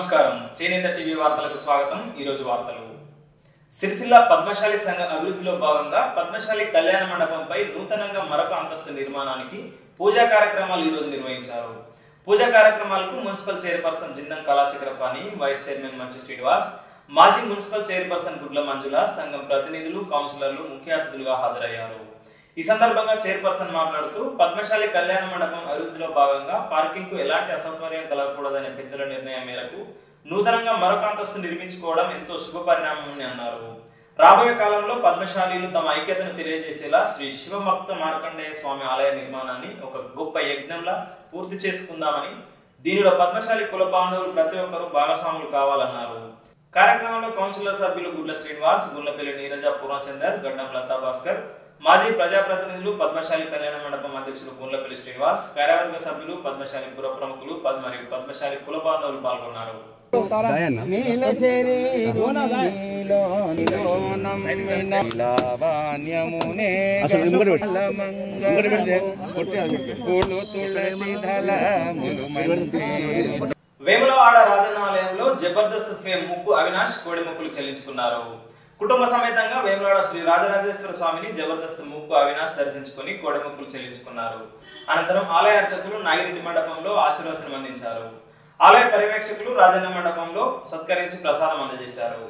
నమస్కారం చేనేత టీవీ వార్తలకు స్వాగతం ఈరోజు వార్తలు సిరిసిల్ల పద్మశాలి సంఘం అభివృద్ధిలో భాగంగా పద్మశాలి కళ్యాణ మండపంపై నూతనంగా మరొక అంతస్తు నిర్మాణానికి పూజా కార్యక్రమాలు ఈ రోజు నిర్వహించారు పూజా కార్యక్రమాలకు municipal chairperson Jindam Kalachakrapani vice chairman Manchu Srinivas మాజీ మున్సిపల్ చైర్పర్సన్ గుడ్ల మంజుల సంఘం ప్రతినిధులు కౌన్సిలర్లు ముఖ్య అతిథులుగా హాజరయ్యారు ఈ సందర్భంగా చైర్పర్సన్ మాట్లాడుతూ పద్మశాలి కళ్యాణ మండపం అభివృద్ధిలో భాగంగా పార్కింగ్ కు ఎలాంటి అసౌకర్యం కలగకూడదనే పెద్దల నిర్ణయం మేరకు నూతనంగా మరొక అంతస్తు నిర్మించుకోవడం ఎంతో శుభ పరిణామమని అన్నారు రాబోయే కాలంలో పద్మశాలీలు తమ ఐక్యతను తెలియజేసేలా శ్రీ శివభక్త మార్కండేయ స్వామి ఆలయ నిర్మాణాన్ని ఒక గొప్ప యజ్ఞంలా పూర్తి చేసుకుందామని దీనిలో పద్మశాలి కుల బాంధవులు ప్రతి ఒక్కరూ భాగస్వాములు కావాలన్నారు కార్యక్రమంలో కౌన్సిలర్ సభ్యులు గుడ్ల శ్రీనివాస్ గుండ్లపల్లి నీరజ పూర్ణచందర్ గడ్డం లతా భాస్కర్ మాజీ ప్రజాప్రతినిధులు పద్మశాలి కళ్యాణ మండపం అధ్యక్షులు గుండ్లపల్లి శ్రీనివాస్ కార్యవర్గ సభ్యులు పద్మశాలి పుర ప్రముఖులు పద్ మరియు పద్మశాలి కుల బాంధవులు పాల్గొన్నారు నీలశరి నీలో నిలోనమ్మిన లావణ్యమునే పూలు తులసి దళములు మంచిరు వేములవాడ రాజన్న ఆలయంలో జబర్దస్త్ ఫేమ్ ముక్కు అవినాష్ కోడి ముక్కులు చెల్లించుకున్నారు కుటుంబ సమేతంగా వేములవాడ శ్రీ రాజరాజేశ్వర స్వామిని జబర్దస్త్ ముక్కు అవినాష్ దర్శించుకుని కోడి ముక్కులు చెల్లించుకున్నారు అనంతరం ఆలయ అర్చకులు నాగిరెడ్డి మండపంలో ఆశీర్వచనం అందించారు ఆలయ పర్యవేక్షకులు రాజన్న మండపంలో సత్కరించి ప్రసాదం అందజేశారు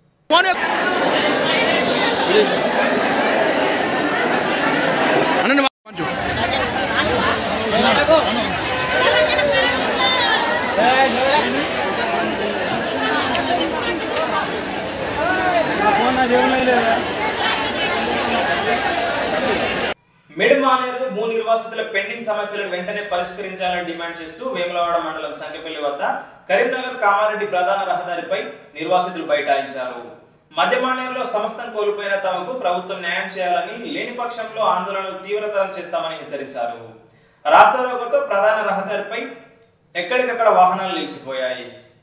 మిడ్మానేరు భూ నిర్వాసితుల పెండింగ్ సమస్యలను వెంటనే పరిష్కరించాలని డిమాండ్ చేస్తూ వేములవాడ మండలం సంకెపల్లి వద్ద కరీంనగర్ కామారెడ్డి ప్రధాన రహదారిపై నిర్వాసితులు బైఠాయించారు మధ్యమానేరులో సమస్తం కోల్పోయిన తమకు ప్రభుత్వం న్యాయం చేయాలని లేని పక్షంలో ఆందోళనలు తీవ్రతరం చేస్తామని హెచ్చరించారు రాస్తారోకోతో ప్రధాన రహదారిపై ఎక్కడికక్కడ వాహనాలు నిలిచిపోయాయి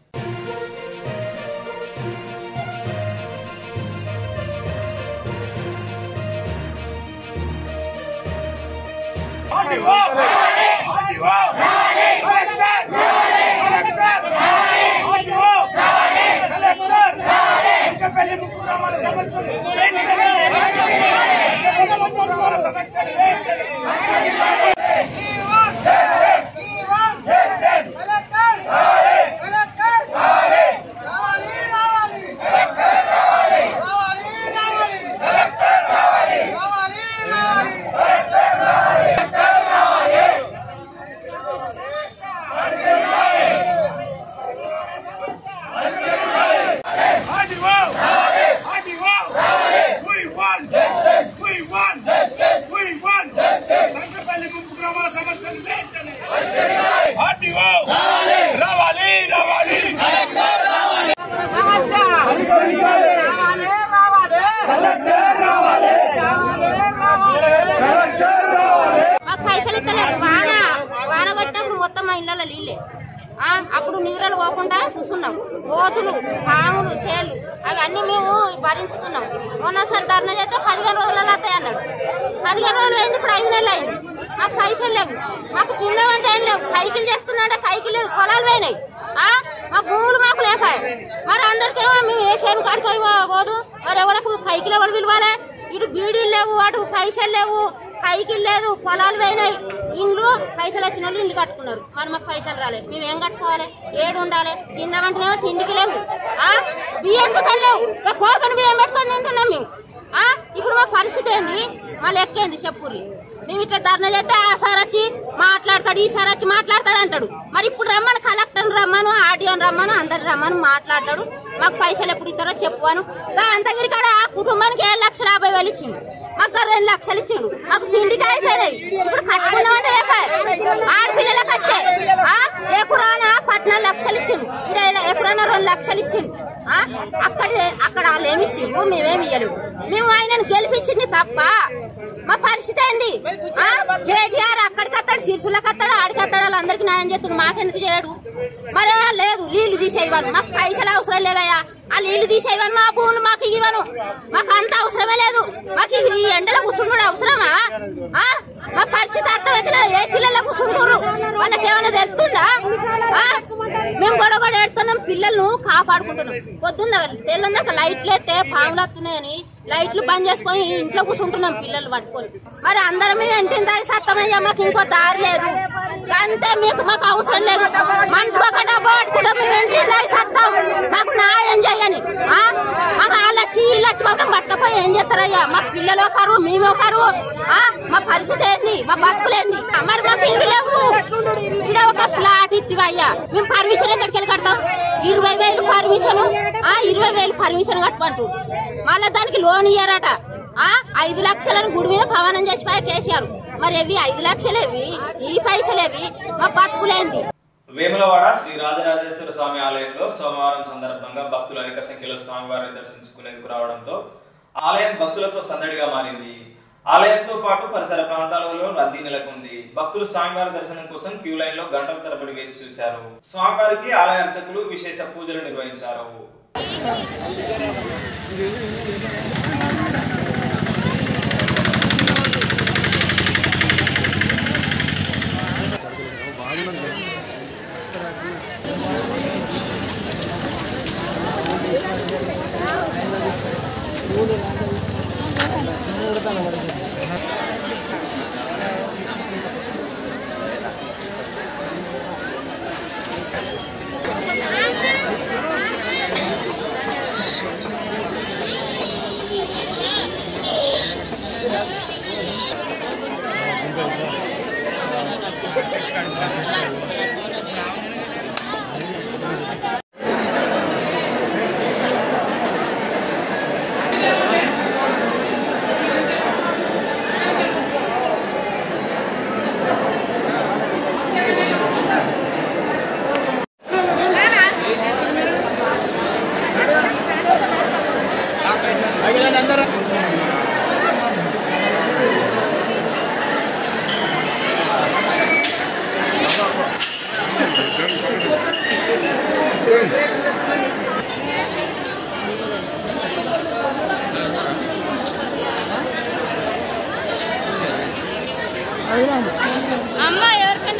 రావాలి రావాలి సమస్య రావాలి రావాలి రావాలి రావాలి మాకు పైసలు ఇస్తలేరు వాన వాన కొట్టినప్పుడు మొత్తం మా ఇళ్ళలో నీళ్ళే ఆ, అప్పుడు నీళ్ళలు పోకుండా చూస్తున్నాం కోతులు పాములు తేలు అవన్నీ మేము భరించుతున్నాం మొన్నసారి ధర్నా చేస్తే పదిహేను రోజులలో వస్తాయి అన్నాడు పదిహేను రోజులు అయింది ఇప్పుడు ఐదు నెలలు అయింది మాకు పైసలు లేవు మాకు తిన్నామంటే ఏం లేవు కైకిలు చేసుకుందంటే కైకిలు లేదు పొలాలు పోయినాయి ఆ, మా భూములు మాకు లేపాయి మరి అందరికేమో మేము ఏ చేను కాడికి పోయి పో- పోదు మరి ఎవరికి కైకిలు ఎవరు పిలవాలి ఇటు బీడీలు లేవు వాటి పైసలు లేవు కైకిలు లేదు పొలాలు పోయినాయి ఇండ్లు పైసలు వచ్చిన వాళ్ళు ఇల్లు కట్టుకున్నారు మరి మాకు పైసలు రాలే మేము ఏం కట్టుకోవాలి ఏడు ఉండాలి తిన్నామంటేనేమో తిండికి లేవు ఆ బియ్యం చుక్కలు లేవు ఇక కోపని బియ్యం పెట్టుకొని తింటున్నాం మేము ఆ ఇప్పుడు మా పరిస్థితి ఏంది మా లెక్క ఏంది చెప్పుర్రి మేము ఇట్లా ధర్నా చేస్తే ఆ సార్ వచ్చి మాట్లాడతాడు ఈ సార్ వచ్చి మాట్లాడతాడు అంటాడు మరి ఇప్పుడు రమ్మను కలెక్టర్ రమ్మను ఆర్డీఓని రమ్మను అందరు రమ్మను మాట్లాడతాడు మాకు పైసలు ఎప్పుడు ఇస్తారో చెప్పువాను అంతగిరి కాడ కుటుంబానికి ఏడు లక్షల యాభై వేలు ఇచ్చిండు మాకు రెండు లక్షలు ఇచ్చిండు మాకు తిండికి అయిపోయినాయి ఇప్పుడు కట్టుకుందామంటే అయిపోయాయి ఆడపిల్లలకు వచ్చాయి ఆ, ఏ కురానా పద్నాలుగు లక్షలు ఇచ్చిండు ఇక్కడ ఏ కురానా రెండు లక్షలు ఇచ్చిండు ఆ, అక్కడ అక్కడ వాళ్ళు ఏమి ఇచ్చిండ్రు మేమేమి ఇయ్యలేవు మేము ఆయనను గెలిపించింది తప్ప మా పరిస్థితి ఏంది ఆ, కేటీఆర్ అక్కడికి అత్తాడు శిర్సులకు అత్తాడు ఆడికి అత్తాడు వాళ్ళందరికీ న్యాయం చేస్తుంది మాకెందుకు చేయడు మరి లేదు నీళ్లు తీసేయవను మాకు పైసలు అవసరం లేదయ్యా ఆ నీళ్లు తీసేయవను మా భూములు మాకు ఇవ్వను మాకు అంత అవసరమే లేదు మాకు ఈ ఎండలో కూర్చుండు అవసరమా ఆ? మా పరిస్థితి అర్థమైతే ఏసీలలో కూర్చుంటారు వాళ్ళకి ఏమైనా తెలుస్తుందా ఆ? మేము గొడవ గొడవ ఏడుతున్నాం పిల్లలను కాపాడుకుంటున్నాం పొద్దున్న తెల్లందాక లైట్లు ఎత్తే పాములు వస్తున్నాయని లైట్లు బంద్ చేసుకొని ఇంట్లో కూర్చుంటున్నాం పిల్లలు పట్టుకొని మరి అందరం ఇంటిని దాగి సత్తమయ్యా మాకు ఇంకో దారి లేదు అంతే మీకు మాకు అవసరం లేదు మనసు ఒక డబ్బా పట్టుకుంటే మేము ఇంటిని దాగి సత్తాం మాకు న్యాయం చేయని ఆ? మాకు వాళ్ళొచ్చి వీళ్ళొచ్చి మమ్మల్ని పట్టకపోయి ఏం చేస్తారయ్యా మా పిల్లలు ఒకరు మేము ఒకరు ఆ? మా పరిస్థితి ఏంది మా బతుకులేంది మరి మాకు ఇల్లు లేవు ఇక్కడ ఒక ఫ్లాట్ ఇత్తివయ్యా మేము పర్మిషన్ ఎక్కడికి వెళ్ళి కడతాం ఇరవై వేలు పర్మిషన్ ఆ ఇరవై వేలు పర్మిషన్ కట్టమంటూ మళ్ళీ దానికి లోన్ ఇయ్యారట ఆ ఐదు లక్షలను గుడి మీద భవనం చేసిపోయి కేసీఆర్ మరి ఎవి ఐదు లక్షలేవి ఈ పైసలేవి మా బతుకులేంది వేములవాడ శ్రీ రాజరాజేశ్వర స్వామి ఆలయంలో సోమవారం సందర్భంగా భక్తులు అధిక సంఖ్యలో స్వామివారిని దర్శించుకునేందుకు రావడంతో ఆలయం భక్తులతో సందడిగా మారింది ఆలయంతో పాటు పరిసర ప్రాంతాలలో రద్దీ నెలకొంది భక్తులు స్వామివారి దర్శనం కోసం క్యూ లైన్ లో గంటల తరబడి వేచి చూశారు స్వామివారికి ఆలయ అర్చకులు విశేష పూజలు నిర్వహించారు అమ్మ ఎవరికన్నా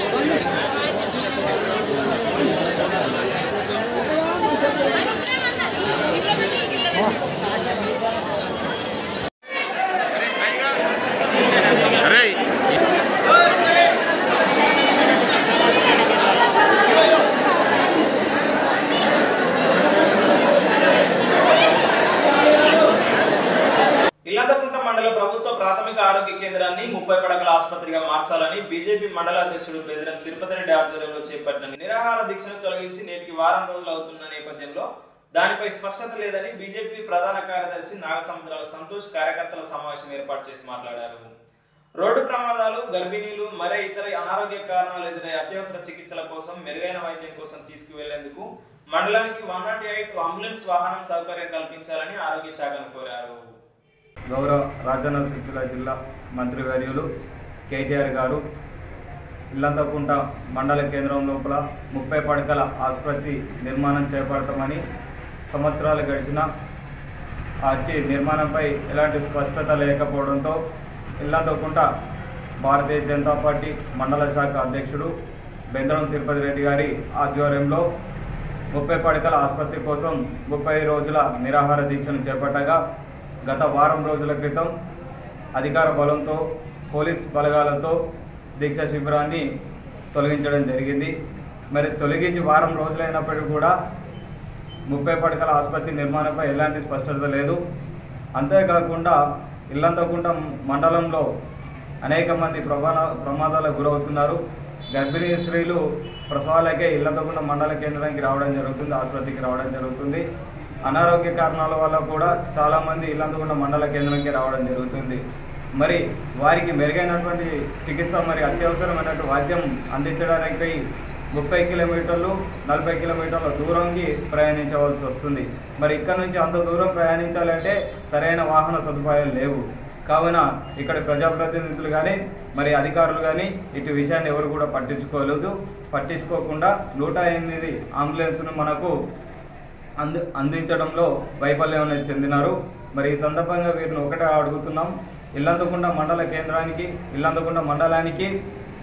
ఇల్లంతకుంట మండల ప్రభుత్వ ప్రాథమిక ఆరోగ్య కేంద్రాన్ని ముప్పై పడకల ఆసుపత్రిగా మార్చాలని బీజేపీ మండల అధ్యక్షుడు బెదిరం తిరుపతి రెడ్డి ఆధ్వర్యంలో చేపట్టిన నిరాహార దీక్షను తొలగించి నేటికి వారం రోజులు అవుతున్న నేపథ్యంలో దానిపై స్పష్టత లేదని బీజేపీ ప్రధాన కార్యదర్శి నాగసముద్రాల సంతోష్ కార్యకర్తల సమావేశం ఏర్పాటు చేసి మాట్లాడారు రోడ్డు ప్రమాదాలు గర్భిణీలు మరే ఇతర అనారోగ్య కారణాలు ఎదురయ్యే అత్యవసర చికిత్సల కోసం మెరుగైన వైద్యం కోసం తీసుకువెళ్లేందుకు మండలానికి వన్ నాట్ ఎయిట్ అంబులెన్స్ వాహనం సౌకర్యం కల్పించాలని ఆరోగ్య శాఖను కోరారు గౌరవ రాజన్న సిరిసిల్ల జిల్లా మంత్రివర్యులు కేటీఆర్ గారు ఇల్లంతకుంట మండల కేంద్రం లోపల ముప్పై పడకల ఆసుపత్రి నిర్మాణం చేపడతామని సంవత్సరాలు గడిచిన అట్టి నిర్మాణంపై ఎలాంటి స్పష్టత లేకపోవడంతో ఇల్లంతకుంట భారతీయ జనతా పార్టీ మండల శాఖ అధ్యక్షుడు బెందరం తిరుపతి రెడ్డి గారి ఆధ్వర్యంలో ముప్పై పడకల ఆసుపత్రి కోసం ముప్పై రోజుల నిరాహార దీక్షను చేపట్టగా గత వారం రోజుల క్రితం అధికార బలంతో పోలీస్ బలగాలతో దీక్ష శిబిరాన్ని తొలగించడం జరిగింది మరి తొలగించి వారం రోజులైనప్పటికీ కూడా ముప్పై పడకల ఆసుపత్రి నిర్మాణంపై ఎలాంటి స్పష్టత లేదు అంతేకాకుండా ఇల్లంతకుంట మండలంలో అనేక మంది ప్రమాద ప్రమాదాలకు గురవుతున్నారు గర్భిణీ స్త్రీలు ప్రసవాలకే ఇల్లంతకుంట మండల కేంద్రానికి రావడం జరుగుతుంది ఆసుపత్రికి రావడం జరుగుతుంది అనారోగ్య కారణాల వల్ల కూడా చాలామంది ఇల్లంతకుంట మండల కేంద్రానికి రావడం జరుగుతుంది మరి వారికి మెరుగైనటువంటి చికిత్స మరి అత్యవసరమైనటువంటి వైద్యం అందించడానికి ముప్పై కిలోమీటర్లు నలభై కిలోమీటర్ల దూరంకి ప్రయాణించవలసి వస్తుంది మరి ఇక్కడ నుంచి అంత దూరం ప్రయాణించాలంటే సరైన వాహన సదుపాయాలు లేవు కావున ఇక్కడ ప్రజాప్రతినిధులు కానీ మరి అధికారులు కానీ ఇటు విషయాన్ని ఎవరు కూడా పట్టించుకోలేదు పట్టించుకోకుండా నూట ఎనిమిది అంబులెన్స్ను మనకు అంది అందించడంలో వైఫల్యం అనేది చెందినారు మరి ఈ సందర్భంగా వీరిని ఒకటే అడుగుతున్నాం ఇల్లంతకుంట మండల కేంద్రానికి ఇల్లంతకుంట మండలానికి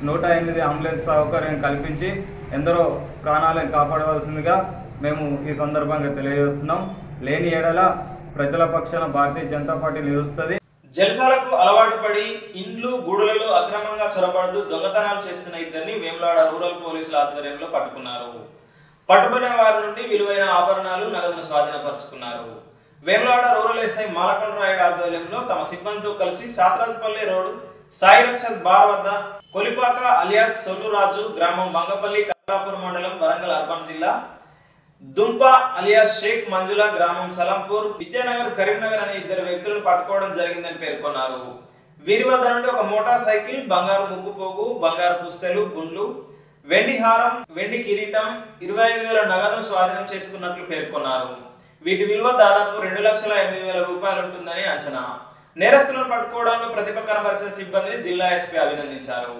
నూట ఎనిమిది అంబులెన్స్ సౌకర్యం కల్పించి ఎందరో ప్రాణాలను కాపాడవలసిందిగా మేము ఈ సందర్భంగా తెలియజేస్తున్నాం లేని ఏడల ప్రజల పక్షాన భారతీయ జనతా పార్టీ నిలుస్తుంది జలసాలకు అలవాటు పడి ఇండ్లు గూడులలో అక్రమంగా చొరబడుతూ దొంగతనాలు చేస్తున్న ఇద్దరిని వేములాడ రూరల్ పోలీసుల ఆధ్వర్యంలో పట్టుకున్నారు పట్టుబడిన వారి నుండి విలువైన ఆభరణాలు నగదును స్వాధీనపరుచుకున్నారు వేములాడ రూరల్ ఎస్ఐ మాలకొండరాయుడు ఆధ్వర్యంలో తమ సిబ్బందితో కలిసి శాతరాజపల్లి రోడ్ సాయి రక్షత్ బార్ వద్ద కొలిపాక అలియాస్ సొల్లురాజు గ్రామం వంగపల్లి కల్లాపూర్ మండలం వరంగల్ అర్బన్ జిల్లా దుంప అలియాస్ షేక్ మంజుల గ్రామం సలంపూర్ విద్యానగర్ కరీంనగర్ అనే ఇద్దరు వ్యక్తులను పట్టుకోవడం జరిగిందని పేర్కొన్నారు వీరి వద్ద నుండి ఒక మోటార్ సైకిల్ బంగారు ముక్కుపోగు బంగారు పుస్తలు గుండ్లు వెండి హారం వెండి కిరీటం ఇరవై ఐదు వేల నగదును స్వాధీనం చేసుకున్నట్లు పేర్కొన్నారు వీటి విలువ దాదాపు రెండు లక్షల ఎనిమిది వేల రూపాయలు ఉంటుందని అంచనా నేరస్తులను పట్టుకోవడంలో ప్రతిభ కనబరిచిన సిబ్బందిని జిల్లా ఎస్పీ అభినందించారు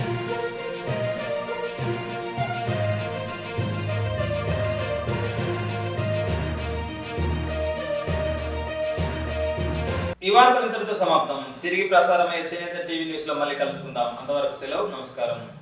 ఈ వార్తలు ఇంతటితో సమాప్తం తిరిగి ప్రసారమయ్యే చేనేత టీవీ న్యూస్ లో మళ్ళీ కలుసుకుందాం అంతవరకు సెలవు నమస్కారం